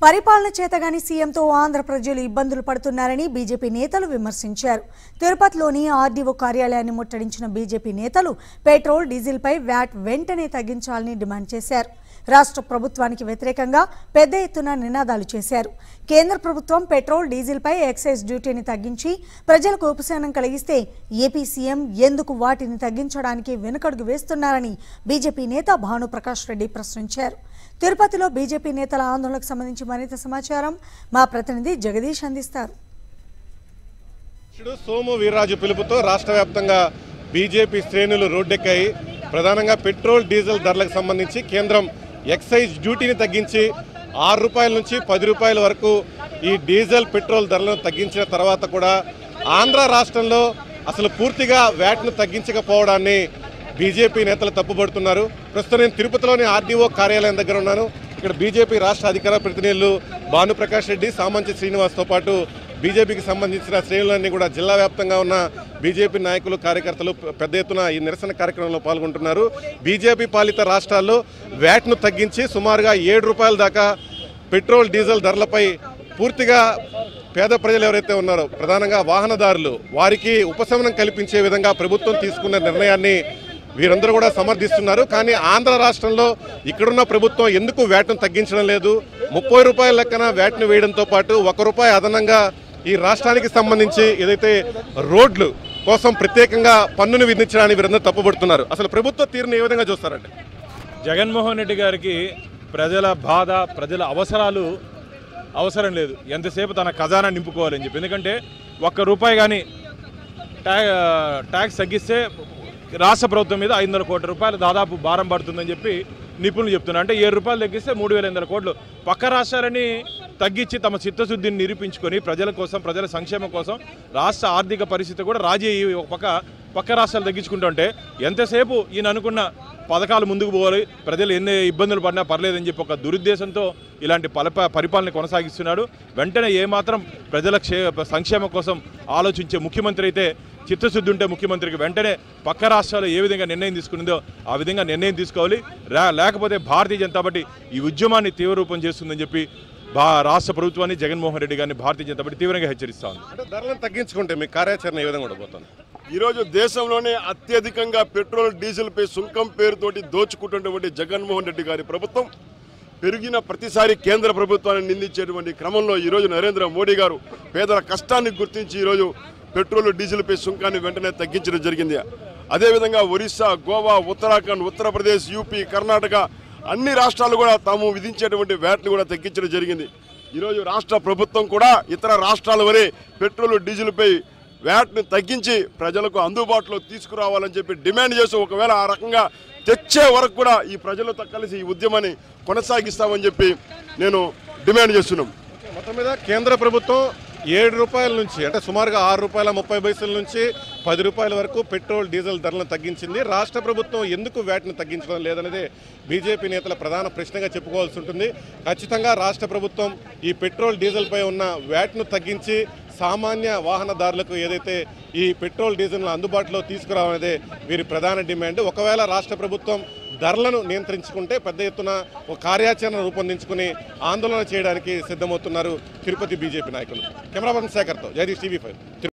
పరిపాలన చేతగాని సీఎంతో ఆంధ్ర ప్రజలు ఇబ్బందులు పడుతున్నారని బీజేపీ నేతలు విమర్శించారు తిరుపతిలోని ఆర్డీఓ కార్యాలయాన్ని ముట్టడించిన బీజేపీ నేతలు పెట్రోల్ డీజిల్పై వ్యాట్ వెంటనే తగ్గించాలని డిమాండ్ చేశారు రాష్ట్ర ప్రభుత్వానికి వ్యతిరేకంగా పెద్ద ఎత్తున నినాదాలు చేశారు కేంద్ర ప్రభుత్వం పెట్రోల్ డీజిల్పై ఎక్సైజ్ డ్యూటీని తగ్గించి ప్రజలకు ఉపశమనం కలిగిస్తే ఏపీ సీఎం ఎందుకు వాటిని తగ్గించడానికి వెనుకడుగు వేస్తున్నారని బీజేపీ నేత భానుప్రకాష్ రెడ్డి ప్రశ్నించారు తిరుపతిలో బీజేపీ నేతల ఆందోళనకు సంబంధించి మరింత సమాచారం మా ప్రతినిధి జగదీష్ అందిస్తారు అధ్యక్షుడు సోము వీర్రాజు పిలుపుతో రాష్ట్ర వ్యాప్తంగా బీజేపీ శ్రేణులు రోడ్డెక్కాయి ప్రధానంగా పెట్రోల్ డీజిల్ ధరలకు సంబంధించి కేంద్రం ఎక్సైజ్ డ్యూటీని తగ్గించి ఆరు రూపాయల నుంచి పది రూపాయల వరకు ఈ డీజిల్ పెట్రోల్ ధరలను తగ్గించిన తర్వాత కూడా ఆంధ్ర రాష్ట్రంలో అసలు పూర్తిగా వ్యాట్ను తగ్గించకపోవడాన్ని బీజేపీ నేతలు తప్పుపడుతున్నారు ప్రస్తుతం నేను తిరుపతిలోని ఆర్డీఓ కార్యాలయం దగ్గర ఉన్నాను ఇక్కడ బీజేపీ రాష్ట్ర అధికార ప్రతినిధులు భానుప్రకాష్ రెడ్డి సామంచి శ్రీనివాస్తో పాటు బీజేపీకి సంబంధించిన శ్రేణులన్నీ కూడా జిల్లా వ్యాప్తంగా ఉన్న బీజేపీ నాయకులు కార్యకర్తలు పెద్ద ఎత్తున ఈ నిరసన కార్యక్రమంలో పాల్గొంటున్నారు బీజేపీ పాలిత రాష్ట్రాల్లో వ్యాట్ను తగ్గించి సుమారుగా ఏడు రూపాయల దాకా పెట్రోల్ డీజిల్ ధరలపై పూర్తిగా పేద ప్రజలు ఎవరైతే ఉన్నారో ప్రధానంగా వాహనదారులు వారికి ఉపశమనం కల్పించే విధంగా ప్రభుత్వం తీసుకున్న నిర్ణయాన్ని వీరందరూ కూడా సమర్థిస్తున్నారు కానీ ఆంధ్ర రాష్ట్రంలో ఇక్కడున్న ప్రభుత్వం ఎందుకు వ్యాట్ను తగ్గించడం లేదు ముప్పై రూపాయల లెక్కన వ్యాట్ను వేయడంతో పాటు ఒక రూపాయి అదనంగా ఈ రాష్ట్రానికి సంబంధించి ఏదైతే రోడ్లు కోసం ప్రత్యేకంగా పన్నును విధించడానికి వీరందరూ తప్పుపడుతున్నారు అసలు ప్రభుత్వ తీరును ఏ విధంగా చూస్తారంటే జగన్మోహన్ రెడ్డి గారికి ప్రజల బాధ ప్రజల అవసరాలు అవసరం లేదు ఎంతసేపు తన ఖజానా నింపుకోవాలని చెప్పి ఎందుకంటే ఒక్క రూపాయి కానీ ట్యా ట్యాక్స్ తగ్గిస్తే రాష్ట్ర ప్రభుత్వం మీద ఐదు వందల కోట్ల రూపాయలు దాదాపు భారం పడుతుందని చెప్పి నిపుణులు చెప్తున్నారు అంటే ఏడు రూపాయలు తగ్గిస్తే మూడు వేల ఎనిమిది వందల కోట్లు పక్క రాష్ట్రాలని తగ్గించి తమ చిత్తశుద్ధిని నిరూపించుకొని ప్రజల కోసం ప్రజల సంక్షేమం కోసం రాష్ట్ర ఆర్థిక పరిస్థితి కూడా రాజీ అయ్యి ఒక పక్క పక్క రాష్ట్రాలు తగ్గించుకుంటుంటే ఎంతసేపు ఈయన అనుకున్న పథకాలు ముందుకు పోవాలి ప్రజలు ఎన్ని ఇబ్బందులు పడినా పర్లేదని చెప్పి ఒక దురుద్దేశంతో ఇలాంటి పలప పరిపాలన కొనసాగిస్తున్నాడు వెంటనే ఏమాత్రం ప్రజల క్షే సంక్షేమం కోసం ఆలోచించే ముఖ్యమంత్రి అయితే చిత్తశుద్ధి ఉంటే ముఖ్యమంత్రికి వెంటనే పక్క రాష్ట్రాలు ఏ విధంగా నిర్ణయం తీసుకునిందో ఆ విధంగా నిర్ణయం తీసుకోవాలి రా లేకపోతే భారతీయ జనతా పార్టీ ఈ ఉద్యమాన్ని తీవ్రరూపం చేస్తుందని చెప్పి బా రాష్ట్ర ప్రభుత్వాన్ని జగన్మోహన్ రెడ్డి గారిని భారతీయ జనతా పార్టీ తీవ్రంగా హెచ్చరిస్తా ఉంది అంటే ధరలను తగ్గించుకుంటే మీ కార్యాచరణ ఏ విధంగా ఉండబోతుంది ఈరోజు దేశంలోనే అత్యధికంగా పెట్రోల్ డీజిల్పై సుంకం పేరుతోటి దోచుకుంటున్నటువంటి జగన్మోహన్ రెడ్డి గారి ప్రభుత్వం పెరిగిన ప్రతిసారి కేంద్ర ప్రభుత్వాన్ని నిందించేటువంటి క్రమంలో ఈరోజు నరేంద్ర మోడీ గారు పేదల కష్టాన్ని గుర్తించి ఈరోజు పెట్రోల్ డీజిల్పై సుంకాన్ని వెంటనే తగ్గించడం జరిగింది అదేవిధంగా ఒరిస్సా గోవా ఉత్తరాఖండ్ ఉత్తరప్రదేశ్ యూపీ కర్ణాటక అన్ని రాష్ట్రాలు కూడా తాము విధించేటువంటి వ్యాట్ని కూడా తగ్గించడం జరిగింది ఈరోజు రాష్ట్ర ప్రభుత్వం కూడా ఇతర రాష్ట్రాల వరే పెట్రోల్ డీజిల్పై వ్యాట్ని తగ్గించి ప్రజలకు అందుబాటులో తీసుకురావాలని చెప్పి డిమాండ్ చేసి ఒకవేళ ఆ రకంగా తెచ్చే వరకు కూడా ఈ ప్రజలతో కలిసి ఈ ఉద్యమాన్ని కొనసాగిస్తామని చెప్పి నేను డిమాండ్ చేస్తున్నాం మొత్తం మీద కేంద్ర ప్రభుత్వం ఏడు రూపాయల నుంచి అంటే సుమారుగా ఆరు రూపాయల ముప్పై పైసల నుంచి పది రూపాయల వరకు పెట్రోల్ డీజిల్ ధరలను తగ్గించింది రాష్ట్ర ప్రభుత్వం ఎందుకు వ్యాట్ను తగ్గించడం లేదనేది బీజేపీ నేతల ప్రధాన ప్రశ్నగా చెప్పుకోవాల్సి ఉంటుంది ఖచ్చితంగా రాష్ట్ర ప్రభుత్వం ఈ పెట్రోల్ డీజిల్పై ఉన్న వ్యాట్ను తగ్గించి సామాన్య వాహనదారులకు ఏదైతే ఈ పెట్రోల్ డీజిల్ను అందుబాటులో తీసుకురావనేదే వీరి ప్రధాన డిమాండ్ ఒకవేళ రాష్ట్ర ప్రభుత్వం ధరలను నియంత్రించుకుంటే పెద్ద ఎత్తున ఒక కార్యాచరణ రూపొందించుకుని ఆందోళన చేయడానికి సిద్ధమవుతున్నారు తిరుపతి బీజేపీ నాయకులు కెమెరామన్ శేఖర్తో జగదీష్ టీవీ ఫైవ్